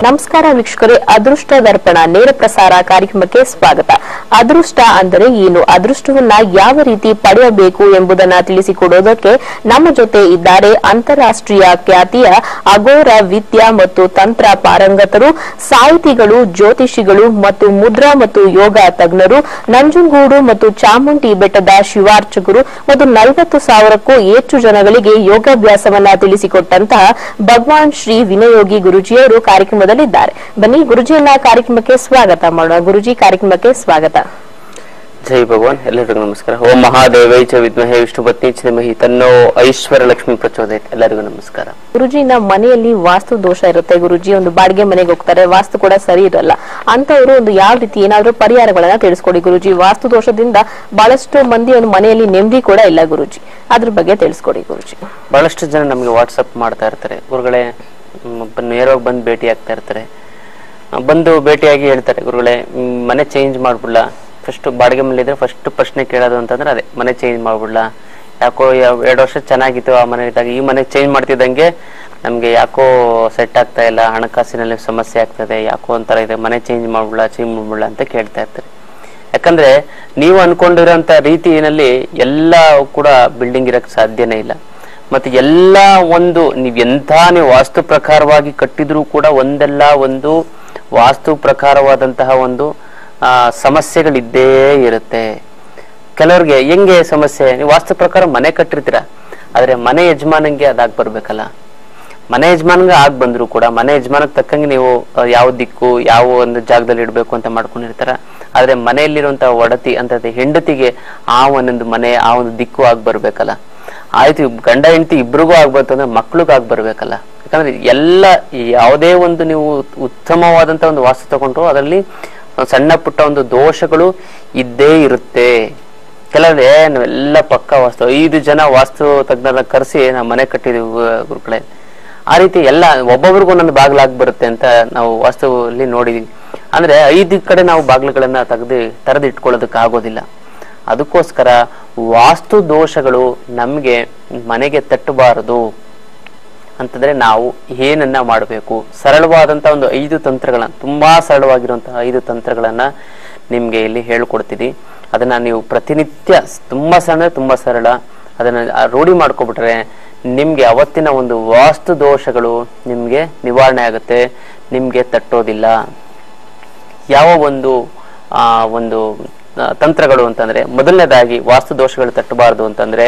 ನಮಸ್ಕಾರ ವೀಕ್ಷಕರೇ ಅದೃಷ್ಟ ದರ್ಪಣ ನೇರ ಪ್ರಸಾರ ಕಾರ್ಯಕ್ರಮಕ್ಕೆ ಸ್ವಾಗತ ಅದೃಷ್ಟ ಅಂದರೆ ಏನು ಅದೃಷ್ಟವನ್ನ ಯಾವ ರೀತಿ ಪಡೆಯಬೇಕು ಎಂಬುದನ್ನ ತಿಳಿಸಿಕೊಡೋದಕ್ಕೆ ನಮ್ಮ ಜೊತೆ ಇದ್ದಾರೆ ಅಂತಾರಾಷ್ಟ್ರೀಯ ಖ್ಯಾತಿಯ ಅಗೋರ ವಿದ್ಯಾ ಮತ್ತು ತಂತ್ರ ಪಾರಂಗತರು ಸಾಹಿತಿಗಳು ಜ್ಯೋತಿಷಿಗಳು ಮತ್ತು ಮುದ್ರಾ ಮತ್ತು ಯೋಗ ತಜ್ಞರು ನಂಜನಗೂಡು ಮತ್ತು ಚಾಮುಂಡಿ ಬೆಟ್ಟದ ಶಿವಾರ್ಚಕರು ಮತ್ತು ನಲವತ್ತು ಸಾವಿರಕ್ಕೂ ಹೆಚ್ಚು ಜನಗಳಿಗೆ ಯೋಗಾಭ್ಯಾಸವನ್ನ ತಿಳಿಸಿಕೊಟ್ಟಂತಹ ಭಗವಾನ್ ಶ್ರೀ ವಿನಯೋಗಿ ಗುರುಜಿಯವರು ಕಾರ್ಯಕ್ರಮದಲ್ಲಿದ್ದಾರೆ ಬನ್ನಿ ಗುರುಜಿಯನ್ನ ಕಾರ್ಯಕ್ರಮಕ್ಕೆ ಸ್ವಾಗತ ಮಾಡೋಣ ಗುರುಜಿ ಕಾರ್ಯಕ್ರಮಕ್ಕೆ ಸ್ವಾಗತ ಜೈ ಭಗವಾನ್ ಎಲ್ಲರಿಗೂ ನಮಸ್ಕಾರ ಓಂ ಮಹಾದೇವೈ ಚ ವಿದ್ಮಹೇ ವಿಷ್ಣು ಪತ್ನಿ ಧೀಮಹಿ ತನ್ನೋ ಐಶ್ವರ್ಯ ಲಕ್ಷ್ಮಿ ಪ್ರಚೋದಯತ್ ಎಲ್ಲರಿಗೂ ನಮಸ್ಕಾರ ಗುರುಜಿ ನಮ್ಮ ಮನೆಯಲ್ಲಿ ವಾಸ್ತು ದೋಷ ಇರುತ್ತೆ ಗುರುಜಿ ಒಂದು ಬಾಡಿಗೆ ಮನೆಗೆ ಹೋಗ್ತಾರೆ ವಾಸ್ತು ಕೂಡ ಸರಿ ಇರಲ್ಲ ಅಂತವರು ಒಂದು ಯಾವ ರೀತಿ ಏನಾದ್ರೂ ಪರಿಹಾರಗಳನ್ನ ತಿಳಿಸ್ಕೊಡಿ ಗುರುಜಿ ವಾಸ್ತು ದೋಷದಿಂದ ಬಹಳಷ್ಟು ಮಂದಿ ಒಂದು ಮನೆಯಲ್ಲಿ ನೆಮ್ಮದಿ ಕೂಡ ಇಲ್ಲ ಗುರುಜಿ ಅದ್ರ ಬಗ್ಗೆ ತಿಳಿಸ್ಕೊಡಿ ಗುರುಜಿ ಬಹಳಷ್ಟು ಜನ ನಮಗೆ ವಾಟ್ಸಪ್ ಮಾಡ್ತಾ ಇರ್ತಾರೆ ಗುರುಗಳೇ ಮ್, ಬ- ನೇರವಾಗಿ ಬಂದು ಭೇಟಿ ಆಗ್ತಾ ಇರ್ತಾರೆ ಆ, ಬಂದು ಭೇಟಿಯಾಗಿ ಹೇಳ್ತಾರೆ ಗುರುಗಳೇ ಮ್, ಮನೆ ಚೇಂಜ್ ಮಾಡ್ಬಿಡ್ಲಾ ಫಸ್ಟ್ ಬಾಡಿಗೆ ಮನೆ ಇದ್ರೆ ಫಸ್ಟ್ ಪ್ರಶ್ನೆ ಕೇಳೋದು ಅಂತಂದ್ರೆ ಅದೇ ಮನೆ ಚೇಂಜ್ ಮಾಡ್ಬಿಡ್ಲಾ ಯಾಕೋ ಯಾವ- ಎರಡು ವರ್ಷ ಚೆನ್ನಾಗಿತ್ತು ಆ ಮನೆ ಇದ್ದಾಗ ಈ ಮನೆ ಚೇಂಜ್ ಮಾಡ್ತಿದ್ದಂಗೆ ನಮಗೆ ಯಾಕೋ ಸೆಟ್ ಆಗ್ತಾ ಇಲ್ಲ ಹಣಕಾಸಿನಲ್ಲಿ ಸಮಸ್ಯೆ ಆಗ್ತದೆ ಯಾಕೋ ಒಂಥರ ಇದೆ ಮನೆ ಚೇಂಜ್ ಮಾಡ್ಬಿಡ್ಲಾ ಚೇಂಜ್ ಮಾಡ್ಬಿಡ್ಲಾ ಅಂತ ಕೇಳ್ತಾ ಇರ್ತಾರೆ ಯಾಕಂದ್ರೆ ನೀವು ಅನ್ಕೊಂಡಿರೋಂಥ ರೀತಿಯಲ್ಲಿ ಎಲ್ಲ ಕೂಡ ಬಿಲ್ಡಿಂಗ್ ಇರಕ್ ಸಾಧ್ಯನೇ ಇಲ್ಲ ಮತ್ತೆ ಎಲ್ಲ ಒಂದು ನೀವ್ ಎಂಥ ನೀವು ವಾಸ್ತು ಪ್ರಕಾರವಾಗಿ ಕಟ್ಟಿದ್ರೂ ಕೂಡ ಒಂದಲ್ಲ ಒಂದು ವಾಸ್ತು ಪ್ರಕಾರವಾದಂತಹ ಒಂದು ಆ, ಸಮಸ್ಯೆಗಳಿದ್ದೇ ಇರುತ್ತೆ ಕೆಲವ್ರಿಗೆ ಹೆಂಗೆ ಸಮಸ್ಯೆ ನೀವು ವಾಸ್ತು ಪ್ರಕಾರ ಮನೆ ಕಟ್ಟಿರ್ತೀರ ಆದ್ರೆ ಮನೆ ಯಜಮಾನಂಗೆ ಅದಾಗ್ ಬರ್ಬೇಕಲ್ಲ ಮನೆ ಯಜಮಾನ್ಗೆ ಆಗ್ ಬಂದ್ರು ಕೂಡ ಮನೆ ಯಜಮಾನಕ್ಕೆ ತಕ್ಕಂಗೆ ನೀವು ಆ, ಯಾವ ದಿಕ್ಕು ಯಾವ ಒಂದು ಜಾಗದಲ್ಲಿ ಇಡಬೇಕು ಅಂತ ಮಾಡ್ಕೊಂಡಿರ್ತಾರ ಆದ್ರೆ ಮನೆಯಲ್ಲಿರುವಂತ ಒಡತಿ ಅಂತ ಹೆಂಡತಿಗೆ ಆ ಒಂದೊಂದು ಮನೆ ಆ ಒಂದು ದಿಕ್ಕು ಆಗ್ ಬರ್ಬೇಕಲ್ಲ ಆಯ್ತು ಇಬ್- ಗಂಡ ಹೆಂಡತಿ ಇಬ್ರಿಗೂ ಆಗ್ಬಾರ್ದು ಅಂದ್ರೆ ಮಕ್ಳಿಗೂ ಆಗ್ ಬರ್ಬೇಕಲ್ಲ ಯಾಕಂದ್ರೆ ಎಲ್ಲ ಯಾವುದೇ ಒಂದು ನೀವು ಉತ್ತಮವಾದಂತ ಒಂದು ವಾಸ್ತು ತಗೊಂಡ್ರು ಅದರಲ್ಲಿ ಸಣ್ಣ ಪುಟ್ಟ ಒಂದು ದೋಷಗಳು ಇದ್ದೇ ಇರುತ್ತೆ ಕೆಲವೇ ನಾವೆಲ್ಲ ಪಕ್ಕ ವಾಸ್ತು ಐದು ಜನ ವಾಸ್ತು ತಜ್ಞರನ್ನ ಕರೆಸಿ ನಾವು ಮನೆ ಕಟ್ಟಿದೀವಿ ಗು- ಗುರುಗಳೇ ಆ ರೀತಿ ಎಲ್ಲ ಒಬ್ಬೊಬ್ರಿಗೂ ಒಂದೊಂದು ಬಾಗ್ಲಾಗ್ ಬರುತ್ತೆ ಅಂತ ನಾವು ವಾಸ್ತುವಲ್ಲಿ ನೋಡಿದೀವಿ ಅಂದ್ರೆ ಐದು ಕಡೆ ನಾವು ಬಾಗ್ಲುಗಳನ್ನ ತೆಗೆದು ತೆರೆದು ಇಟ್ಕೊಳ್ಳೋದಕ್ಕೆ ಆಗೋದಿಲ್ಲ ಅದಕ್ಕೋಸ್ಕರ ವಾಸ್ತು ದೋಷಗಳು ನಮ್ಗೆ ಮನೆಗೆ ತಟ್ಟಬಾರದು ಅಂತಂದ್ರೆ ನಾವು ಏನನ್ನ ಮಾಡಬೇಕು ಸರಳವಾದಂತ ಒಂದು ಐದು ತಂತ್ರಗಳನ್ನ ತುಂಬಾ ಸರಳವಾಗಿರುವಂತಹ ಐದು ತಂತ್ರಗಳನ್ನ ನಿಮ್ಗೆ ಇಲ್ಲಿ ಹೇಳ್ಕೊಡ್ತೀನಿ ಅದನ್ನ ನೀವು ಪ್ರತಿನಿತ್ಯ ಸ್- ತುಂಬಾ ಸಣ್ಣ ತುಂಬಾ ಸರಳ ಅದನ್ನ ಆ ರೂಢಿ ಮಾಡ್ಕೊಬಿಟ್ರೆ ನಿಮ್ಗೆ ಅವತ್ತಿನ ಒಂದು ವಾಸ್ತು ದೋಷಗಳು ನಿಮ್ಗೆ ನಿವಾರಣೆ ಆಗುತ್ತೆ ನಿಮ್ಗೆ ತಟ್ಟೋದಿಲ್ಲ ಯಾವ ಒಂದು ಆ ಒಂದು ಆ, ತಂತ್ರಗಳು ಅಂತಂದ್ರೆ ಮೊದಲನೇದಾಗಿ ವಾಸ್ತು ದೋಷಗಳು ತಟ್ಟಬಾರದು ಅಂತಂದ್ರೆ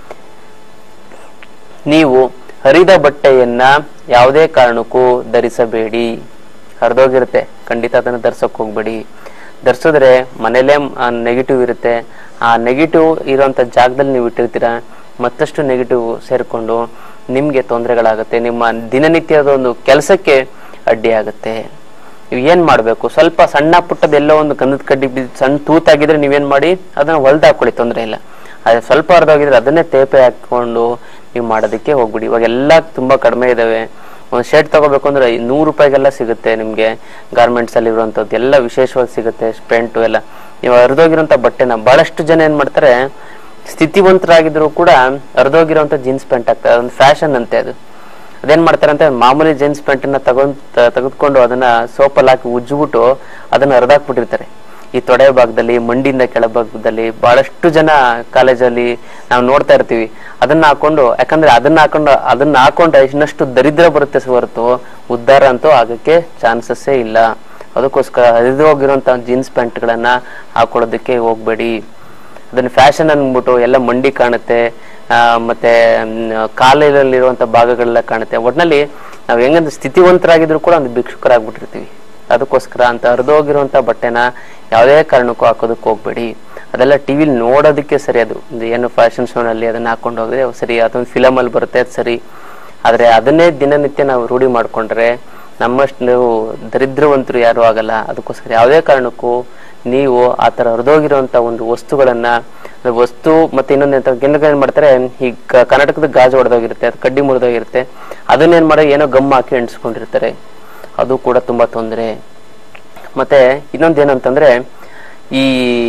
ನೀವು ಹರಿದ ಬಟ್ಟೆಯನ್ನ ಯಾವುದೇ ಕಾರಣಕ್ಕೂ ಧರಿಸಬೇಡಿ ಹರಿದೋಗಿರುತ್ತೆ ಖಂಡಿತ ಅದನ್ನು ಧರ್ಸಕ್ ಹೋಗ್ಬೇಡಿ ಧರಿಸಿದ್ರೆ ಮನೇಲೇ ನೆಗೆಟಿವ್ ಇರುತ್ತೆ ಆ ನೆಗೆಟಿವ್ ಇರುವಂತ ಜಾಗದಲ್ಲಿ ನೀವು ಇಟ್ಟಿರ್ತೀರ ಮತ್ತಷ್ಟು ನೆಗೆಟಿವ್ ಸೇರ್ಕೊಂಡು ನಿಮ್ಗೆ ತೊಂದರೆಗಳಾಗುತ್ತೆ ನಿಮ್ಮ ದಿನನಿತ್ಯದ ಒಂದು ಕೆಲಸಕ್ಕೆ ಅಡ್ಡಿ ಆಗುತ್ತೆ ನೀವು ಏನ್ ಮಾಡ್ಬೇಕು ಸ್ವಲ್ಪ ಸಣ್ಣ ಪುಟ್ಟದ ಎಲ್ಲೋ ಒಂದು ಗಂಧದ ಕಡ್ಡಿ ಬಿದ್ದು ಸಣ್ಣ ತೂತಾಗಿದ್ರೆ ನೀವೇನ್ ಮಾಡಿ ಅದನ್ನ ಹೊಲ್ದು ಹಾಕೊಳ್ಳಿ ತೊಂದರೆ ಇಲ್ಲ ಅದೇ ಸ್ವಲ್ಪ ಅರ್ಧೋಗಿದ್ರೆ ಅದನ್ನೇ ತೇಪೆ ಹಾಕೊಂಡು ನೀವು ಮಾಡೋದಕ್ಕೆ ಹೋಗ್ಬಿಡಿ ಇವಾಗ ಎಲ್ಲ ತುಂಬಾ ಕಡಿಮೆ ಇದಾವೆ ಒಂದು ಶರ್ಟ್ ತಗೋಬೇಕು ಅಂದ್ರೆ ಐ- ನೂರು ರೂಪಾಯಿಗೆಲ್ಲ ಸಿಗುತ್ತೆ ನಿಮ್ಗೆ ಗಾರ್ಮೆಂಟ್ಸ್ ಅಲ್ಲಿ ಇರುವಂತದ್ದು ಎಲ್ಲ ವಿಶೇಷವಾಗಿ ಸಿಗುತ್ತೆ ಪೆಂಟು ಎಲ್ಲ ನೀವು ಹರಿದೋಗಿರೋಂಥ ಬಟ್ಟೆನ ಬಹಳಷ್ಟು ಜನ ಏನ್ ಮಾಡ್ತಾರೆ ಸ್ಥಿತಿವಂತರಾಗಿದ್ರು ಕೂಡ ಹರಿದೋಗಿರೋಂಥ ಜೀನ್ಸ್ ಪ್ಯಾಂಟ್ ಆಗ್ತದೆ ಅದೊಂದು ಫ್ಯಾಷನ್ ಅಂತೆ ಅದು ಅದೇನ್ ಮಾಡ್ತಾರಂತೆ ಮಾಮೂಲಿ ಜೀನ್ಸ್ ಪ್ಯಾಂಟ್ ಅನ್ನ ತಗೊಂಡ್ ತ- ತೆಗೆದುಕೊಂಡು ಅದನ್ನ ಸೋಪಲ್ಲಿ ಹಾಕಿ ಉಜ್ಜಿಬಿಟ್ಟು ಅದನ್ನ ಹರಿದಾಕ್ಬಿಟ್ಟಿರ್ತಾರೆ ಈ ತೊಡೆ ಭಾಗದಲ್ಲಿ ಮಂಡಿಯಿಂದ ಕೆಳಭಾಗದಲ್ಲಿ ಬಹಳಷ್ಟು ಜನ ಕಾಲೇಜಲ್ಲಿ ನಾವು ನೋಡ್ತಾ ಇರ್ತೀವಿ ಅದನ್ನ ಹಾಕೊಂಡು ಯಾಕಂದ್ರೆ ಅದನ್ನ ಹಾಕೊಂಡು ಅದನ್ನ ಹಾಕೊಂಡ್ರೆ ಇನ್ನಷ್ಟು ದರಿದ್ರ ಬರುತ್ತೆ ಹೊರತು ಉದ್ಧಾರ ಅಂತೂ ಆಗಕ್ಕೆ ಚಾನ್ಸಸ್ಸೇ ಇಲ್ಲ ಅದಕ್ಕೋಸ್ಕರ ಹರಿದು ಹೋಗಿರುವಂತ ಜೀನ್ಸ್ ಪ್ಯಾಂಟ್ಗಳನ್ನ ಹಾಕೊಳ್ಳೋದಕ್ಕೆ ಹೋಗ್ಬೇಡಿ ಅದನ್ನ ಫ್ಯಾಷನ್ ಅಂದ್ಬಿಟ್ಟು ಎಲ್ಲ ಮಂಡಿ ಕಾಣುತ್ತೆ ಆ, ಮತ್ತೆ ಮ್, ಕಾಲಲ್ಲಿರುವಂತ ಭಾಗಗಳೆಲ್ಲ ಕಾಣುತ್ತೆ ಒಟ್ನಲ್ಲಿ ನಾವ್ ಹೆಂಗಂದ್ರೆ ಸ್ಥಿತಿವಂತರಾಗಿದ್ರು ಕೂಡ ಒಂದು ಭಿಕ್ಷುಕರಾಗ್ಬಿಟ್ಟಿರ್ತೀವಿ ಅದಕ್ಕೋಸ್ಕರ ಅಂತ ಹರಿದೋಗಿರುವಂತ ಬಟ್ಟೆನ ಯಾವುದೇ ಕಾರಣಕ್ಕೂ ಹಾಕೋದಕ್ಕೆ ಹೋಗ್ಬೇಡಿ ಅದೆಲ್ಲ ಟಿವಿಲಿ ನೋಡೋದಕ್ಕೆ ಸರಿ ಅದು ಒಂದು ಏನು ಫ್ಯಾಷನ್ ಶೋನಲ್ಲಿ ಅದನ್ನ ಹಾಕೊಂಡು ಹೋಗಿದ್ರೆ ಅವು ಸರಿ ಅದೊಂದು ಫಿಲಮ್ ಅಲ್ಲಿ ಬರುತ್ತೆ ಅದು ಸರಿ ಆದ್ರೆ ಅದನ್ನೇ ದಿನನಿತ್ಯ ನಾವು ರೂಢಿ ಮಾಡ್ಕೊಂಡ್ರೆ ನಮ್ಮಷ್ಟು ನೀವು ದರಿದ್ರವಂತರು ಯಾರು ಆಗಲ್ಲ ಅದಕ್ಕೋಸ್ಕರ ಯಾವುದೇ ಕಾರಣಕ್ಕೂ ನೀವು ಆ ತರ ಹರಿದೋಗಿರುವಂತ ಒಂದು ವಸ್ತುಗಳನ್ನ ಅದು ವಸ್ತು ಮತ್ತೆ ಇನ್ನೊಂದು ಎಂತ ಕೆಲವ್ರು ಏನ್ ಮಾಡ್ತಾರೆ ಈ ಕ- ಕರ್ನಾಟಕದ ಗಾಜು ಹೊಡೆದೋಗಿರುತ್ತೆ ಅದು ಕಡ್ಡಿ ಮುರಿದೋಗಿರುತ್ತೆ ಅದನ್ನೇನ್ ಮಾಡೋ ಏನೋ ಗಮ್ ಹಾಕಿ ಅಂಟಿಸ್ಕೊಂಡಿರ್ತಾರೆ ಅದು ಕೂಡ ತುಂಬಾ ತೊಂದರೆ ಮತ್ತೆ ಇನ್ನೊಂದೇನಂತಂದ್ರೆ ಈ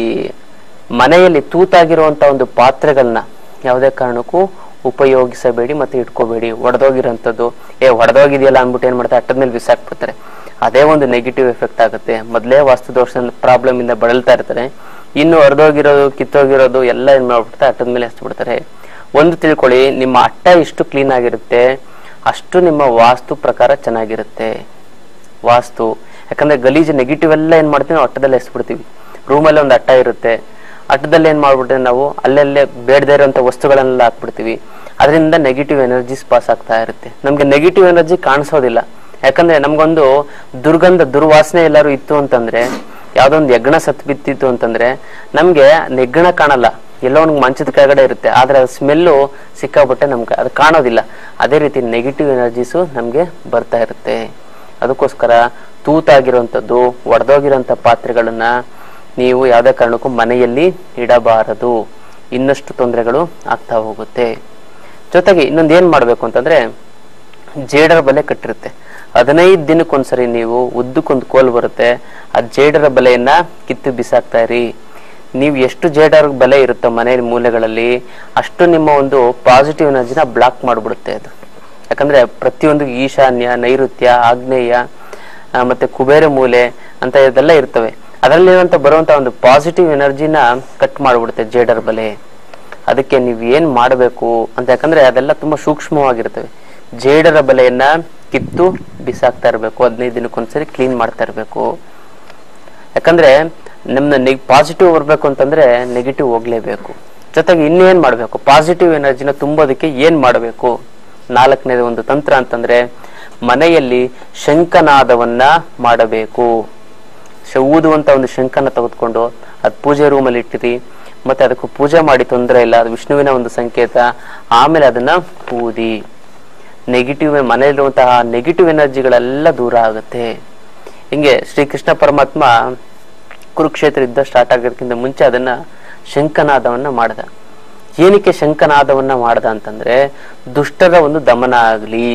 ಮನೆಯಲ್ಲಿ ತೂತಾಗಿರುವಂತ ಒಂದು ಪಾತ್ರೆಗಳನ್ನ ಯಾವುದೇ ಕಾರಣಕ್ಕೂ ಉಪಯೋಗಿಸಬೇಡಿ ಮತ್ತೆ ಇಟ್ಕೋಬೇಡಿ ಒಡೆದೋಗಿರೋಂಥದ್ದು ಏ ಒಡೆದೋಗಿದೆಯಲ್ಲ ಅಂದ್ಬಿಟ್ಟು ಏನ್ ಮಾಡ್ತಾರೆ ಅಟ್ಟದ ಮೇಲೆ ಬಿಸಾಕ್ಬಿಡ್ತಾರೆ ಅದೇ ಒಂದು ನೆಗೆಟಿವ್ ಎಫೆಕ್ಟ್ ಆಗುತ್ತೆ ಮೊದಲೇ ವಾಸ್ತು ದೋಷ ಪ್ರಾಬ್ಲಮ್ ಇಂದ ಬಳಲ್ತಾ ಇರ್ತಾರೆ ಇನ್ನು ಹರಿದೋಗಿರೋದು ಕಿತ್ತೋಗಿರೋದು ಎಲ್ಲ ಏನ್ ಮಾಡ್ಬಿಡ್ತಾರೆ ಅಟ್ಟದ ಮೇಲೆ ಹಚ್ಬಿಡ್ತಾರೆ ಒಂದು ತಿಳ್ಕೊಳ್ಳಿ ನಿಮ್ಮ ಅಟ್ಟ ಎಷ್ಟು ಕ್ಲೀನ್ ಆಗಿರುತ್ತೆ ಅಷ್ಟು ನಿಮ್ಮ ವಾಸ್ತು ಪ್ರಕಾರ ಚೆನ್ನಾಗಿರುತ್ತೆ ವಾಸ್ತು ಯಾಕಂದ್ರೆ ಗಲೀಜು ನೆಗೆಟಿವ್ ಎಲ್ಲ ಏನ್ ಮಾಡ್ತೀವಿ ನಾವು ಅಟ್ಟದಲ್ಲಿ ಎಸ್ಬಿಡ್ತೀವಿ ರೂಮಲ್ಲಿ ಒಂದು ಅಟ್ಟ ಇರುತ್ತೆ ಅಟ್ಟದಲ್ಲಿ ಏನ್ ಮಾಡ್ಬಿಡ್ತೀವಿ ನಾವು ಅಲ್ಲಲ್ಲೇ ಬೇಡದೇ ಇರುವಂತ ವಸ್ತುಗಳನ್ನೆಲ್ಲ ಹಾಕ್ಬಿಡ್ತೀವಿ ಅದರಿಂದ ನೆಗೆಟಿವ್ ಎನರ್ಜೀಸ್ ಪಾಸ್ ಆಗ್ತಾ ಇರುತ್ತೆ ನಮ್ಗೆ ನೆಗೆಟಿವ್ ಎನರ್ಜಿ ಕಾಣಿಸೋದಿಲ್ಲ ಯಾಕಂದ್ರೆ ನಮ್ಗೊಂದು ದುರ್ಗಂಧ ದುರ್ವಾಸನೆ ಎಲ್ಲಾರು ಇತ್ತು ಅಂತಂದ್ರೆ ಯಾವ್ದೋ ಒಂದು ಯಜ್ಞ ಸತ್ ಬಿತ್ತಿತ್ತು ಅಂತಂದ್ರೆ ನಮ್ಗೆ ನೆಗ್ಗಣ ಕಾಣಲ್ಲ ಎಲ್ಲೋ ಒಂದು ಮಂಚದ ಕೆಳಗಡೆ ಇರುತ್ತೆ ಆದ್ರೆ ಸ್ಮೆಲ್ಲು ಸಿಕ್ಕಾಬಿಟ್ಟೆ ನಮ್ಗೆ ಅದು ಕಾಣೋದಿಲ್ಲ ಅದೇ ರೀತಿ ನೆಗೆಟಿವ್ ಎನರ್ಜೀಸು ನಮ್ಗೆ ಬರ್ತಾ ಇರುತ್ತೆ ಅದಕ್ಕೋಸ್ಕರ ತೂತಾಗಿರುವಂಥದ್ದು ಒಡೆದೋಗಿರೋಂಥ ಪಾತ್ರೆಗಳನ್ನ ನೀವು ಯಾವುದೇ ಕಾರಣಕ್ಕೂ ಮನೆಯಲ್ಲಿ ಇಡಬಾರದು ಇನ್ನಷ್ಟು ತೊಂದರೆಗಳು ಆಗ್ತಾ ಹೋಗುತ್ತೆ ಜೊತೆಗೆ ಇನ್ನೊಂದು ಏನ್ ಮಾಡ್ಬೇಕು ಅಂತಂದ್ರೆ ಜೇಡರ ಬಲೆ ಕಟ್ಟಿರುತ್ತೆ ಹದಿನೈದು ದಿನಕ್ಕೊಂದ್ಸರಿ ನೀವು ಉದ್ದಕ್ಕೊಂದು ಕೋಲ್ ಬರುತ್ತೆ ಆ ಜೇಡರ ಬಲೆಯನ್ನ ಕಿತ್ತು ಬಿಸಾಕ್ತಾ ಇರಿ ನೀವು ಎಷ್ಟು ಜೇಡರ ಬಲೆ ಇರುತ್ತೋ ಮನೆ ಮೂಲೆಗಳಲ್ಲಿ ಅಷ್ಟು ನಿಮ್ಮ ಒಂದು ಪಾಸಿಟಿವ್ ಎನರ್ಜಿನ ಬ್ಲಾಕ್ ಮಾಡಿಬಿಡುತ್ತೆ ಅದು ಯಾಕಂದ್ರೆ ಪ್ರತಿಯೊಂದು ಈಶಾನ್ಯ ನೈಋತ್ಯ ಆಗ್ನೇಯ ಆ, ಮತ್ತೆ ಕುಬೇರ ಮೂಲೆ ಅಂತ ಇದೆಲ್ಲ ಇರ್ತವೆ ಅದರಲ್ಲಿರುವಂತ ಬರುವಂತ ಒಂದು ಪಾಸಿಟಿವ್ ಎನರ್ಜಿನ ಕಟ್ ಮಾಡಿಬಿಡುತ್ತೆ ಜೇಡರ್ ಬಲೆ ಅದಕ್ಕೆ ನೀವು ಏನ್ ಮಾಡಬೇಕು ಅಂತ ಯಾಕಂದ್ರೆ ಅದೆಲ್ಲ ತುಂಬಾ ಸೂಕ್ಷ್ಮವಾಗಿರ್ತವೆ ಜೇಡರ ಬಲೆಯನ್ನ ಕಿತ್ತು ಬಿಸಾಕ್ತಾ ಇರಬೇಕು ಹದಿನೈದು ದಿನಕ್ಕೊಂದ್ಸರಿ ಕ್ಲೀನ್ ಮಾಡ್ತಾ ಇರಬೇಕು ಯಾಕಂದ್ರೆ ನಮ್ನ ಪಾಸಿಟಿವ್ ಬರ್ಬೇಕು ಅಂತಂದ್ರೆ ನೆಗೆಟಿವ್ ಹೋಗ್ಲೇಬೇಕು ಜೊತೆಗೆ ಇನ್ನೇನ್ ಮಾಡ್ಬೇಕು ಪಾಸಿಟಿವ್ ಎನರ್ಜಿನ ತುಂಬೋದಕ್ಕೆ ಏನ್ ಮಾಡಬೇಕು ನಾಲ್ಕನೇದು ಒಂದು ತಂತ್ರ ಅಂತಂದ್ರೆ ಮನೆಯಲ್ಲಿ ಶಂಖನಾದವನ್ನ ಮಾಡಬೇಕು ಶ- ಊದುವಂತ ಒಂದು ಶಂಖನ ತೆಗೆದುಕೊಂಡು ಅದ್ ಪೂಜೆ ರೂಮಲ್ಲಿ ಇಟ್ಟಿರಿ ಮತ್ತೆ ಅದಕ್ಕೆ ಪೂಜೆ ಮಾಡಿ ತೊಂದರೆ ಇಲ್ಲ ಅದು ವಿಷ್ಣುವಿನ ಒಂದು ಸಂಕೇತ ಆಮೇಲೆ ಅದನ್ನ ಊದಿ ನೆಗೆಟಿವ್ ಮನೆಯಲ್ಲಿರುವಂತಹ ನೆಗೆಟಿವ್ ಎನರ್ಜಿಗಳೆಲ್ಲ ದೂರ ಆಗುತ್ತೆ ಹಿಂಗೆ ಶ್ರೀಕೃಷ್ಣ ಪರಮಾತ್ಮ ಕುರುಕ್ಷೇತ್ರ ಯುದ್ಧ ಸ್ಟಾರ್ಟ್ ಆಗೋದಕ್ಕಿಂತ ಮುಂಚೆ ಅದನ್ನ ಶಂಖನಾದವನ್ನ ಮಾಡ್ದ ಏನಕ್ಕೆ ಶಂಖನಾದವನ್ನ ಮಾಡ್ದ ಅಂತಂದ್ರೆ ದುಷ್ಟರ ಒಂದು ದಮನ ಆಗ್ಲಿ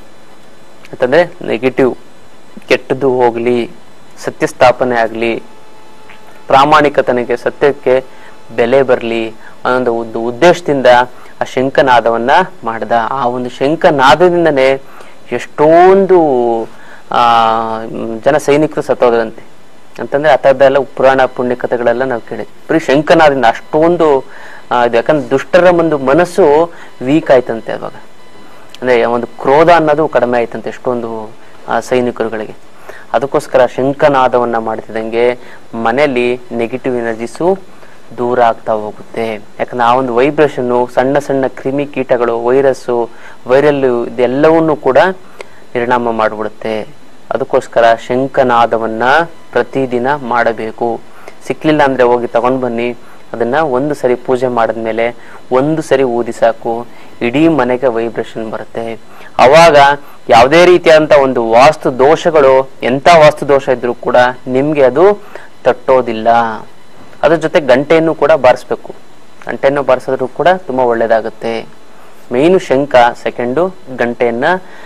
ಅಂತಂದ್ರೆ ನೆಗೆಟಿವ್ ಕೆಟ್ಟದ್ದು ಹೋಗ್ಲಿ ಸತ್ಯ ಸ್ಥಾಪನೆ ಆಗ್ಲಿ ಪ್ರಾಮಾಣಿಕತನಿಗೆ ಸತ್ಯಕ್ಕೆ ಬೆಲೆ ಬರಲಿ ಅನ್ನೋ ಒಂದು ಉದ್ದೇಶದಿಂದ ಆ ಶಂಖನಾದವನ್ನ ಮಾಡ್ದ ಆ ಒಂದು ಶಂಖನಾದದಿಂದನೇ ಎಷ್ಟೊಂದು ಆ ಮ್, ಜನ ಸೈನಿಕರು ಸತ್ತೋದ್ರಂತೆ ಅಂತಂದ್ರೆ ಆ ಥರದ್ದೆಲ್ಲ ಪುರಾಣ ಪುಣ್ಯ ಕಥೆಗಳೆಲ್ಲ ನಾವು ಕೇಳಿದ್ವಿ ಬರೀ ಶಂಖನಾದಿಂದ ಅಷ್ಟೊಂದು ಆ, ಇದು ಯಾಕಂದ್ರೆ ದುಷ್ಟರ ಒಂದು ಮನಸ್ಸು ವೀಕ್ ಆಯ್ತಂತೆ ಅವಾಗ ಅಂದ್ರೆ ಒಂದು ಕ್ರೋಧ ಅನ್ನೋದು ಕಡಿಮೆ ಆಯ್ತಂತೆ ಎಷ್ಟೊಂದು ಆ, ಸೈನಿಕರುಗಳಿಗೆ ಅದಕ್ಕೋಸ್ಕರ ಶಂಖನಾದವನ್ನ ಮಾಡ್ತಿದ್ದಂಗೆ ಮನೆಯಲ್ಲಿ ನೆಗೆಟಿವ್ ಎನರ್ಜಿಸು ದೂರ ಆಗ್ತಾ ಹೋಗುತ್ತೆ ಯಾಕಂದ್ರೆ ಆ ಒಂದು ವೈಬ್ರೇಷನ್ ಸಣ್ಣ ಸಣ್ಣ ಕ್ರಿಮಿ ಕೀಟಗಳು ವೈರಸ್ಸು ವೈರಲ್ ಇದೆಲ್ಲವನ್ನೂ ಕೂಡ ನಿರ್ನಾಮ ಮಾಡಿಬಿಡುತ್ತೆ ಅದಕ್ಕೋಸ್ಕರ ಶಂಖನಾದವನ್ನ ಪ್ರತಿದಿನ ಮಾಡಬೇಕು ಸಿಕ್ಲಿಲ್ಲ ಅಂದ್ರೆ ಹೋಗಿ ತಗೊಂಡ್ ಬನ್ನಿ ಅದನ್ನ ಒಂದು ಸರಿ ಪೂಜೆ ಮಾಡಿದ್ಮೇಲೆ ಒಂದು ಸರಿ ಊದಿ ಸಾಕು ಇಡೀ ಮನೆಗೆ ವೈಬ್ರೇಷನ್ ಬರುತ್ತೆ ಅವಾಗ ಯಾವುದೇ ರೀತಿಯಾದಂತ ಒಂದು ವಾಸ್ತು ದೋಷಗಳು ಎಂತ ವಾಸ್ತು ದೋಷ ಇದ್ರೂ ಕೂಡ ನಿಮ್ಗೆ ಅದು ತಟ್ಟೋದಿಲ್ಲ ಅದ್ರ ಜೊತೆ ಗಂಟೆಯನ್ನು ಕೂಡ ಬಾರಿಸ್ಬೇಕು ಗಂಟೆಯನ್ನು ಬಾರಿಸಿದ್ರು ಕೂಡ ತುಂಬಾ ಒಳ್ಳೇದಾಗುತ್ತೆ ಮೇಯ್ನು ಶಂಖ ಸೆಕೆಂಡು ಗಂಟೆಯನ್ನ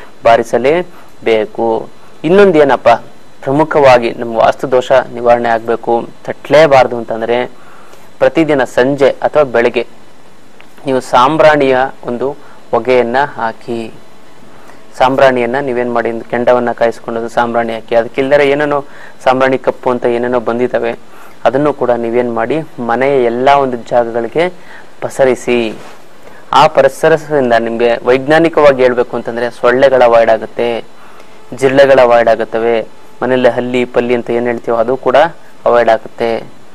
ಬಾರಿಸಲೇಬೇಕು ಇನ್ನೊಂದು ಏನಪ್ಪ ಪ್ರಮುಖವಾಗಿ ನಮ್ಮ ವಾಸ್ತು ದೋಷ ನಿವಾರಣೆ ಆಗಬೇಕು ತಟ್ಟಲೇಬಾರ್ದು ಅಂತಂದ್ರೆ ಪ್ರತಿದಿನ ಸಂಜೆ ಅಥವಾ ಬೆಳಗ್ಗೆ ನೀವು ಸಾಂಬ್ರಾಣಿಯ ಒಂದು ಹೊಗೆಯನ್ನ ಹಾಕಿ ಸಾಂಬ್ರಾಣಿಯನ್ನ ನೀವೇನ್ ಮಾಡಿ ಒಂದು ಕೆಂಡವನ್ನ ಕಾಯಿಸ್ಕೊಂಡು ಸಾಂಬ್ರಾಣಿ ಹಾಕಿ ಅದಕ್ಕಿಲ್ಲದೆ ಏನೇನೋ ಸಾಂಬ್ರಾಣಿ ಕಪ್ಪು ಅಂತ ಏನೇನೋ ಬಂದಿದ್ದಾವೆ ಅದನ್ನು ಕೂಡ ನೀವೇನ್ ಮಾಡಿ ಮನೆಯ ಎಲ್ಲಾ ಒಂದು ಜಾಗಗಳಿಗೆ ಪಸರಿಸಿ ಆ ಪರಿಸರದಿಂದ ನಿಮ್ಗೆ ವೈಜ್ಞಾನಿಕವಾಗಿ ಹೇಳ್ಬೇಕು ಅಂತಂದ್ರೆ ಸೊಳ್ಳೆಗಳ ಅವಾಯ್ಡ್ ಆಗುತ್ತೆ ಜಿರಳೆಗಳ ಅವಾಯ್ಡ್ ಆಗುತ್ತವೆ ಮನೆಯಲ್ಲಿ ಹಲ್ಲಿ ಪಲ್ಲಿ ಅಂತ ಏನ್ ಹೇಳ್ತೀವೋ ಅದು ಕೂಡ ಅವಾಯ್ಡ್ ಆಗುತ್ತೆ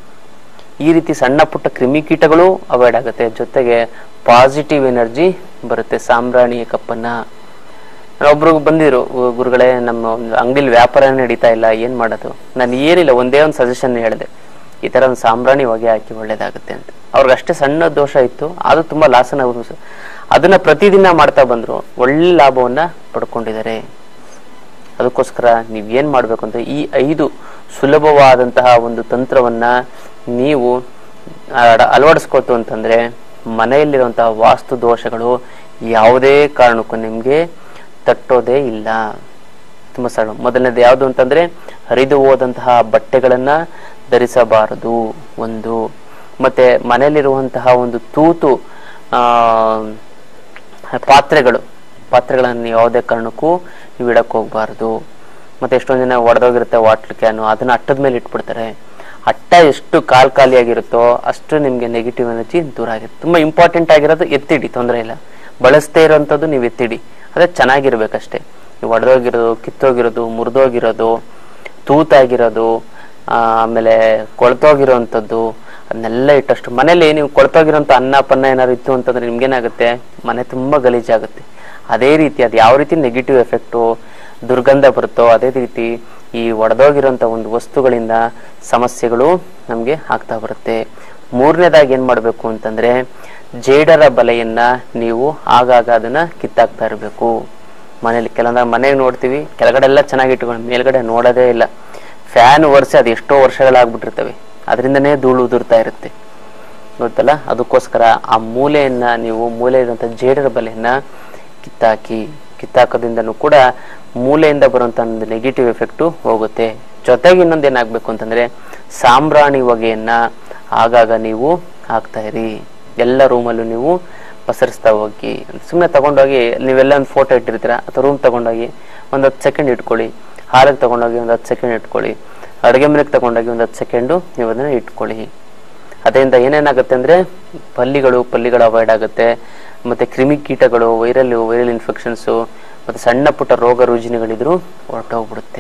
ಈ ರೀತಿ ಸಣ್ಣ ಪುಟ್ಟ ಕ್ರಿಮಿಕೀಟಗಳು ಅವಾಯ್ಡ್ ಆಗುತ್ತೆ ಜೊತೆಗೆ ಪಾಸಿಟಿವ್ ಎನರ್ಜಿ ಬರುತ್ತೆ ಸಾಂಬ್ರಾಣಿಯ ಕಪ್ಪನ್ನ ಒಬ್ರು ಬಂದಿದ್ರು "ಗು- ಗುರುಗಳೇ ನಮ್ಮ ಒಂದು ಅಂಗಡಿಲಿ ವ್ಯಾಪಾರ ನಡೀತಾ ಇಲ್ಲ ಏನ್ ಮಾಡೋದು ನಾನು ಏನಿಲ್ಲ ಒಂದೇ ಒಂದು ಸಜೆಷನ್ ಹೇಳಿದೆ ಈ ತರ ಒಂದು ಸಾಂಬ್ರಾಣಿ ಹೊಗೆ ಹಾಕಿ ಒಳ್ಳೇದಾಗುತ್ತೆ ಅಂತ ಅವ್ರಿಗೆ ಅಷ್ಟೇ ಸಣ್ಣ ದೋಷ ಇತ್ತು ಅದು ತುಂಬಾ ಲಾಸನ ಅವರು ಅದನ್ನ ಪ್ರತಿದಿನ ಮಾಡ್ತಾ ಬಂದ್ರು ಒಳ್ಳೆ ಲಾಭವನ್ನ ಪಡ್ಕೊಂಡಿದ್ದಾರೆ ಅದಕ್ಕೋಸ್ಕರ ನೀವ್ ಏನ್ ಮಾಡ್ಬೇಕು ಅಂತ ಈ ಐದು ಸುಲಭವಾದಂತಹ ಒಂದು ತಂತ್ರವನ್ನ ನೀವು ಅಳ- ಅಳವಡಿಸ್ಕೊತು ಅಂತಂದ್ರೆ ಮನೆಯಲ್ಲಿರುವಂತಹ ವಾಸ್ತು ದೋಷಗಳು ಯಾವುದೇ ಕಾರಣಕ್ಕೂ ನಿಮ್ಗೆ ತಟ್ಟೋದೇ ಇಲ್ಲ ತುಂಬಾ ಸರಳ ಮೊದಲನೇದು ಯಾವುದು ಅಂತಂದ್ರೆ ಹರಿದು ಹೋದಂತಹ ಬಟ್ಟೆಗಳನ್ನ ಧರಿಸಬಾರದು ಒಂದು ಮತ್ತೆ ಮನೆಯಲ್ಲಿರುವಂತಹ ಒಂದು ತೂತು ಆ ಪಾತ್ರೆಗಳು ಪಾತ್ರೆಗಳನ್ನು ಯಾವುದೇ ಕಾರಣಕ್ಕೂ ನೀವು ಇಡಕ್ ಹೋಗ್ಬಾರ್ದು ಮತ್ತೆ ಎಷ್ಟೊಂದ್ ಜನ ಒಡೆದೋಗಿರುತ್ತೆ ವಾಟರ್ ಕ್ಯಾನು ಅದನ್ನ ಅಟ್ಟದ ಮೇಲೆ ಇಟ್ಬಿಡ್ತಾರೆ ಅಟ್ಟ ಎಷ್ಟು ಕಾಲ್ ಖಾಲಿಯಾಗಿರುತ್ತೋ ಅಷ್ಟು ನಿಮ್ಗೆ ನೆಗೆಟಿವ್ ಎನರ್ಜಿ ದೂರ ಆಗುತ್ತೆ ತುಂಬಾ ಇಂಪಾರ್ಟೆಂಟ್ ಆಗಿರೋದು ಎತ್ತಿಡಿ ತೊಂದರೆ ಇಲ್ಲ ಬಳಸದೇ ಇರೋಂಥದ್ದು ನೀವು ಎತ್ತಿಡಿ ಅದೇ ಚೆನ್ನಾಗಿರ್ಬೇಕಷ್ಟೇ ನೀವು ಒಡೆದೋಗಿರೋದು ಕಿತ್ತೋಗಿರೋದು ಮುರಿದೋಗಿರೋದು ತೂತಾಗಿರೋದು ಆ, ಆಮೇಲೆ ಕೊಳ್ತೋಗಿರೋಂಥದ್ದು ಅದನ್ನೆಲ್ಲ ಇಟ್ಟಷ್ಟು ಮನೇಲಿ ನೀವು ಕೊಳ್ತೋಗಿರೋಂಥ ಅನ್ನ ಪನ್ನ ಏನಾದ್ರು ಇತ್ತು ಅಂತಂದ್ರೆ ನಿಮ್ಗೇನಾಗುತ್ತೆ ಮನೆ ತುಂಬಾ ಗಲೀಜಾಗುತ್ತೆ ಅದೇ ರೀತಿ ಅದು ಯಾವ ರೀತಿ ನೆಗೆಟಿವ್ ಎಫೆಕ್ಟು ದುರ್ಗಂಧ ಬರುತ್ತೋ ಅದೇ ರೀತಿ ಈ ಒಡೆದೋಗಿರೋಂಥ ಒಂದು ವಸ್ತುಗಳಿಂದ ಸಮಸ್ಯೆಗಳು ನಮಗೆ ಆಗ್ತಾ ಬರುತ್ತೆ ಮೂರನೇದಾಗಿ ಏನ್ ಮಾಡಬೇಕು ಅಂತಂದ್ರೆ ಜೇಡರ ಬಲೆಯನ್ನ ನೀವು ಆಗಾಗ ಅದನ್ನ ಕಿತ್ತಾಕ್ತಾ ಇರಬೇಕು ಮನೇಲಿ ಕೆಲವೊಂದು ಮನೆಗೆ ನೋಡ್ತೀವಿ ಕೆಳಗಡೆ ಎಲ್ಲ ಚೆನ್ನಾಗಿ ಇಟ್ಕೊಂಡು ಮೇಲ್ಗಡೆ ನೋಡೋದೇ ಇಲ್ಲ ಫ್ಯಾನ್ ಒರೆಸಿ ಅದು ಎಷ್ಟೋ ವರ್ಷಗಳಾಗ್ಬಿಟ್ಟಿರ್ತವೆ ಅದರಿಂದನೇ ಧೂಳು ಉದುರ್ತಾ ಇರುತ್ತೆ ಗೊತ್ತಲ್ಲ ಅದಕ್ಕೋಸ್ಕರ ಆ ಮೂಲೆಯನ್ನ ನೀವು ಮೂಲೆ ಇರುವಂತ ಜೇಡರ ಬಲೆಯನ್ನ ಕಿತ್ತಾಕಿ ಕಿತ್ತಾಕೋದ್ರಿಂದನೂ ಕೂಡ ಮೂಲೆಯಿಂದ ಬರುವಂತ ಒಂದು ನೆಗೆಟಿವ್ ಎಫೆಕ್ಟು ಹೋಗುತ್ತೆ ಜೊತೆಗೆ ಇನ್ನೊಂದು ಏನಾಗ್ಬೇಕು ಅಂತಂದ್ರೆ ಸಾಂಬ್ರಾಣಿ ಹೊಗೆಯನ್ನ ಆಗಾಗ ನೀವು ಹಾಕ್ತಾ ಇರಿ ಎಲ್ಲ ರೂಮಲ್ಲೂ ನೀವು ಪಸರಿಸ್ತಾ ಹೋಗಿ ಸುಮ್ಮನೆ ತಗೊಂಡೋಗಿ ನೀವೆಲ್ಲ ಒಂದು ಫೋಟೋ ಇಟ್ಟಿರ್ತೀರ ಅಥವಾ ರೂಮ್ ತಗೊಂಡೋಗಿ ಒಂದು ಹತ್ತು ಸೆಕೆಂಡ್ ಇಟ್ಕೊಳ್ಳಿ ಹಾಲಿಗೆ ತಗೊಂಡೋಗಿ ಒಂದು ಹತ್ತು ಸೆಕೆಂಡ್ ಇಟ್ಕೊಳ್ಳಿ ಅಡುಗೆ ಮನೆಗೆ ತಗೊಂಡೋಗಿ ಒಂದು ಹತ್ತು ಸೆಕೆಂಡು ನೀವು ಅದನ್ನ ಇಟ್ಕೊಳ್ಳಿ ಅದರಿಂದ ಏನೇನಾಗುತ್ತೆ ಅಂದ್ರೆ ಪಲ್ಲಿಗಳು ಪಲ್ಲಿಗಳು ಅವಾಯ್ಡ್ ಆಗುತ್ತೆ ಮತ್ತೆ ಕ್ರಿಮಿಕೀಟಗಳು ವೈರಲ್ ವೈರಲ್ ಇನ್ಫೆಕ್ಷನ್ಸು ಮತ್ತೆ ಸಣ್ಣ ಪುಟ್ಟ ರೋಗ ರುಜಿನಗಳಿದ್ರು ಹೊರಟೋಗ್ಬಿಡುತ್ತೆ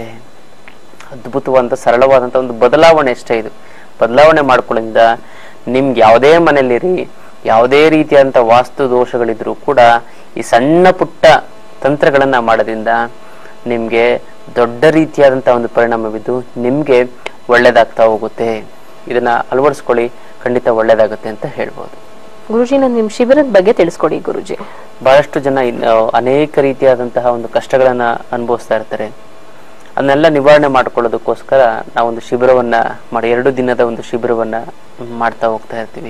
ಅದ್ಭುತವಾದಂಥ ಸರಳವಾದಂಥ ಒಂದು ಬದಲಾವಣೆ ಅಷ್ಟೇ ಇದು ಬದಲಾವಣೆ ಮಾಡ್ಕೊಳ್ಳೋದ್ರಿಂದ ನಿಮ್ಗೆ ಯಾವುದೇ ಮನೆಯಲ್ಲಿರಿ ಯಾವುದೇ ರೀತಿಯಾದಂಥ ವಾಸ್ತು ದೋಷಗಳಿದ್ರು ಕೂಡ ಈ ಸಣ್ಣ ಪುಟ್ಟ ತಂತ್ರಗಳನ್ನ ಮಾಡೋದ್ರಿಂದ ನಿಮ್ಗೆ ದೊಡ್ಡ ರೀತಿಯಾದಂಥ ಒಂದು ಪರಿಣಾಮ ಬಿದ್ದು ನಿಮ್ಗೆ ಒಳ್ಳೇದಾಗ್ತಾ ಹೋಗುತ್ತೆ ಇದನ್ನ ಅಳವಡಿಸ್ಕೊಳ್ಳಿ ಖಂಡಿತ ಒಳ್ಳೇದಾಗುತ್ತೆ ಅಂತ ಹೇಳ್ಬೋದು ಗುರುಜಿ ನಾನು ನಿಮ್ ಶಿಬಿರದ ಬಗ್ಗೆ ತಿಳಿಸ್ಕೊಡಿ ಗುರುಜಿ ಬಹಳಷ್ಟು ಜನ ಇನ್- ಆ, ಅನೇಕ ರೀತಿಯಾದಂತಹ ಒಂದು ಕಷ್ಟಗಳನ್ನ ಅನುಭವಿಸ್ತಾ ಇರ್ತಾರೆ ಅದನ್ನೆಲ್ಲ ನಿವಾರಣೆ ಮಾಡ್ಕೊಳ್ಳೋದಕ್ಕೋಸ್ಕರ ನಾವೊಂದು ಶಿಬಿರವನ್ನ ಮಾಡಿ ಎರಡು ದಿನದ ಒಂದು ಶಿಬಿರವನ್ನ ಮಾಡ್ತಾ ಹೋಗ್ತಾ ಇರ್ತೀವಿ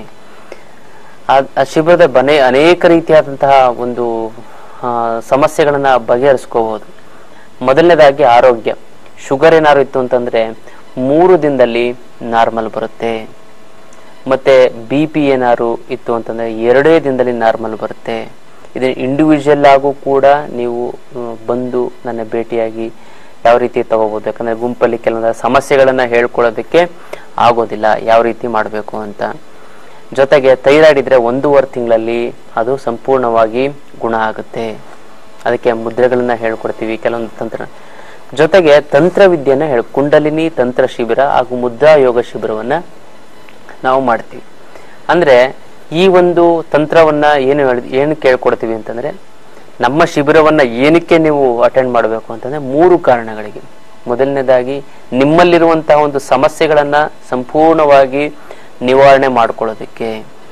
ಆ ಆ ಶಿಬಿರದ ಬನೆ ಅನೇಕ ರೀತಿಯಾದಂತಹ ಒಂದು ಆ, ಸಮಸ್ಯೆಗಳನ್ನ ಬಗೆಹರಿಸ್ಕೋಬಹುದು ಮೊದಲನೇದಾಗಿ ಆರೋಗ್ಯ ಶುಗರ್ ಏನಾದ್ರು ಇತ್ತು ಅಂತಂದ್ರೆ ಮೂರು ದಿನದಲ್ಲಿ ನಾರ್ಮಲ್ ಬರುತ್ತೆ ಮತ್ತೆ ಬಿ ಪಿ ಏನಾದ್ರು ಇತ್ತು ಅಂತಂದ್ರೆ ಎರಡೇ ದಿನದಲ್ಲಿ ನಾರ್ಮಲ್ ಬರುತ್ತೆ ಇದು ಇಂಡಿವಿಜುವಲ್ ಆಗು ಕೂಡ ನೀವು ಮ್, ಬಂದು ನನ್ನ ಭೇಟಿಯಾಗಿ ಯಾವ ರೀತಿ ತಗೋಬಹುದು ಯಾಕಂದ್ರೆ ಗುಂಪಲ್ಲಿ ಕೆಲವೊಂದು ಸಮಸ್ಯೆಗಳನ್ನ ಹೇಳ್ಕೊಳ್ಳೋದಕ್ಕೆ ಆಗೋದಿಲ್ಲ ಯಾವ ರೀತಿ ಮಾಡಬೇಕು ಅಂತ ಜೊತೆಗೆ ಥೈರಾಯ್ಡ್ ಇದ್ರೆ ಒಂದೂವರೆ ತಿಂಗಳಲ್ಲಿ ಅದು ಸಂಪೂರ್ಣವಾಗಿ ಗುಣ ಆಗುತ್ತೆ ಅದಕ್ಕೆ ಮುದ್ರೆಗಳನ್ನ ಹೇಳ್ಕೊಡ್ತೀವಿ ಕೆಲವೊಂದು ತಂತ್ರ ಜೊತೆಗೆ ತಂತ್ರವಿದ್ಯೆನ ಹೇಳಿ ಕುಂಡಲಿನಿ ತಂತ್ರ ಶಿಬಿರ ಹಾಗೂ ಮುದ್ರಾ ಯೋಗ ಶಿಬಿರವನ್ನ ನಾವು ಮಾಡ್ತೀವಿ ಅಂದ್ರೆ ಈ ಒಂದು ತಂತ್ರವನ್ನ ಏನು ಹೇಳಿ ಏನು ಕೇಳ್ಕೊಡ್ತೀವಿ ಅಂತಂದ್ರೆ ನಮ್ಮ ಶಿಬಿರವನ್ನ ಏನಕ್ಕೆ ನೀವು ಅಟೆಂಡ್ ಮಾಡಬೇಕು ಅಂತಂದ್ರೆ ಮೂರು ಕಾರಣಗಳಿಗೆ ಮೊದಲನೇದಾಗಿ ನಿಮ್ಮಲ್ಲಿರುವಂತಹ ಒಂದು ಸಮಸ್ಯೆಗಳನ್ನ ಸಂಪೂರ್ಣವಾಗಿ ನಿವಾರಣೆ ಮಾಡ್ಕೊಳ್ಳೋದಕ್ಕೆ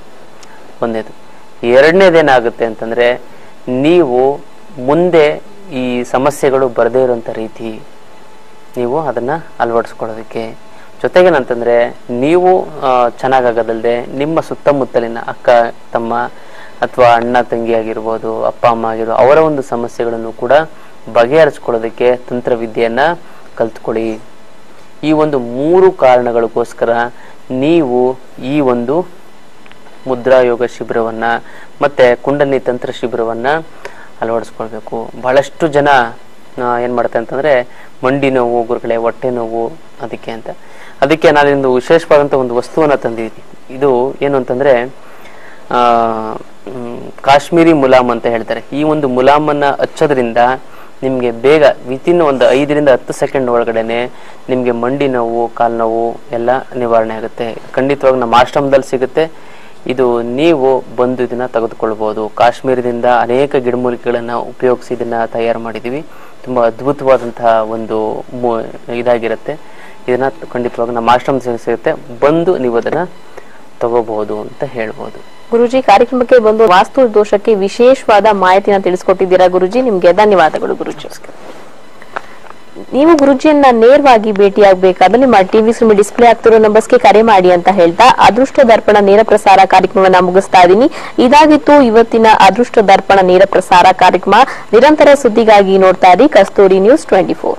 ಒಂದೇದು ಎರಡನೇದೇನಾಗುತ್ತೆ ಅಂತಂದ್ರೆ ನೀವು ಮುಂದೆ ಈ ಸಮಸ್ಯೆಗಳು ಬರದೇ ಇರುವಂತ ರೀತಿ ನೀವು ಅದನ್ನ ಅಳವಡಿಸ್ಕೊಳ್ಳೋದಕ್ಕೆ ಜೊತೆಗೇನಂತಂದ್ರೆ ನೀವು ಆ, ಚೆನ್ನಾಗಾಗೋದಲ್ದೆ ನಿಮ್ಮ ಸುತ್ತಮುತ್ತಲಿನ ಅಕ್ಕ ತಮ್ಮ ಅಥವಾ ಅಣ್ಣ ತಂಗಿ ಆಗಿರ್ಬೋದು ಅಪ್ಪ ಅಮ್ಮ ಆಗಿರ್ಬೋದು ಅವರ ಒಂದು ಸಮಸ್ಯೆಗಳನ್ನು ಕೂಡ ಬಗೆಹರಿಸ್ಕೊಳ್ಳೋದಕ್ಕೆ ತಂತ್ರವಿದ್ಯೆಯನ್ನ ಕಲ್ತ್ಕೊಳ್ಳಿ ಈ ಒಂದು ಮೂರು ಕಾರಣಗಳಿಗೋಸ್ಕರ ನೀವು ಈ ಒಂದು ಮುದ್ರಾ ಯೋಗ ಶಿಬಿರವನ್ನ ಮತ್ತೆ ಕುಂಡಲಿ ತಂತ್ರ ಶಿಬಿರವನ್ನ ಅಳವಡಿಸ್ಕೊಳ್ಬೇಕು ಬಹಳಷ್ಟು ಜನ ಆ, ಏನ್ ಮಾಡ್ತಾರೆ ಅಂತಂದ್ರೆ ಮಂಡಿ ನೋವು ಗುರುಗಳೇ ಹೊಟ್ಟೆ ನೋವು ಅದಕ್ಕೆ ಅಂತ ಅದಕ್ಕೆ ನಾನಿಂದು ವಿಶೇಷವಾದಂತ ಒಂದು ವಸ್ತುವನ್ನ ತಂದಿದ್ದೀನಿ ಇದು ಏನು ಅಂತಂದ್ರೆ ಆ ಮ್, ಕಾಶ್ಮೀರಿ ಮುಲಾಮ್ ಅಂತ ಹೇಳ್ತಾರೆ ಈ ಒಂದು ಮುಲಾಮನ್ನ ಹಚ್ಚೋದ್ರಿಂದ ನಿಮ್ಗೆ ಬೇಗ ವಿತಿನ್ ಒಂದು ಐದರಿಂದ ಹತ್ತು ಸೆಕೆಂಡ್ ಒಳಗಡೆನೆ ನಿಮ್ಗೆ ಮಂಡಿ ನೋವು ಕಾಲು ನೋವು ಎಲ್ಲ ನಿವಾರಣೆ ಆಗುತ್ತೆ ಖಂಡಿತವಾಗಿ ನಮ್ಮ ಆಶ್ರಮದಲ್ಲಿ ಸಿಗುತ್ತೆ ಇದು ನೀವು ಬಂದು ಇದನ್ನ ತೆಗೆದುಕೊಳ್ಬಹುದು ಕಾಶ್ಮೀರದಿಂದ ಅನೇಕ ಗಿಡಮೂಲಿಕೆಗಳನ್ನ ಉಪಯೋಗಿಸಿ ಇದನ್ನ ತಯಾರು ಮಾಡಿದೀವಿ ತುಂಬಾ ಅದ್ಭುತವಾದಂತಹ ಒಂದು ಮು- ಇದಾಗಿರುತ್ತೆ ಇದನ್ನ ಖಂಡಿತವಾಗಿ ನಮ್ಮ ಆಶ್ರಮದಲ್ಲಿ ಸಿಗುತ್ತೆ ಬಂದು ನೀವು ಅದನ್ನ ತಗೋಬಹುದು ಅಂತ ಹೇಳ್ಬೋದು ಗುರುಜಿ ಕಾರ್ಯಕ್ರಮಕ್ಕೆ ಬಂದು ವಾಸ್ತು ದೋಷಕ್ಕೆ ವಿಶೇಷವಾದ ಮಾಹಿತಿನ ತಿಳಿಸ್ಕೊಟ್ಟಿದ್ದೀರಾ ಗುರುಜಿ ನಿಮ್ಗೆ ಧನ್ಯವಾದಗಳು ಗುರುಜಿ ನೀವು ಗುರುಜಿಯನ್ನ ನೇರವಾಗಿ ಭೇಟಿಯಾಗಬೇಕಾದ್ರೆ ನಿಮ್ಮ ಟಿವಿ ಸ್ಕ್ರೀನ್ ಡಿಸ್ಪ್ಲೇ ಆಗ್ತಿರೋ ನಂಬರ್ಸ್ಗೆ ಕರೆ ಮಾಡಿ ಅಂತ ಹೇಳ್ತಾ ಅದೃಷ್ಟ ದರ್ಪಣ ನೇರ ಪ್ರಸಾರ ಕಾರ್ಯಕ್ರಮವನ್ನ ಮುಗಿಸ್ತಾ ಇದ್ದೀನಿ ಇದಾಗಿತ್ತು ಇವತ್ತಿನ ಅದೃಷ್ಟ ದರ್ಪಣ ನೇರ ಪ್ರಸಾರ ಕಾರ್ಯಕ್ರಮ ನಿರಂತರ ಸುದ್ದಿಗಾಗಿ ನೋಡ್ತಾ ಇರಿ ಕಸ್ತೂರಿ ನ್ಯೂಸ್ ಟ್ವೆಂಟಿ ಫೋರ್